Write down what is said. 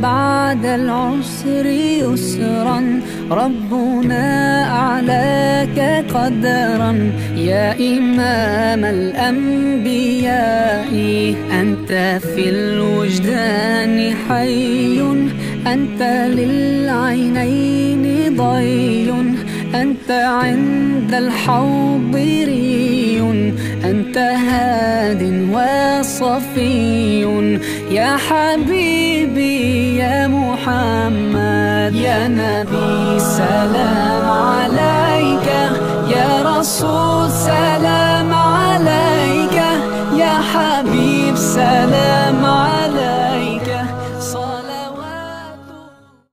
بعد العسر يسرا ربنا أعلاك قدرا يا إمام الأنبياء أنت في الوجدان حي أنت للعينين ضي أنت عند الحاضري أنت هاد وصفي يا حبيبي يا محمد يا نبي سلام عليك يا رسول سلام عليك يا حبيب سلام عليك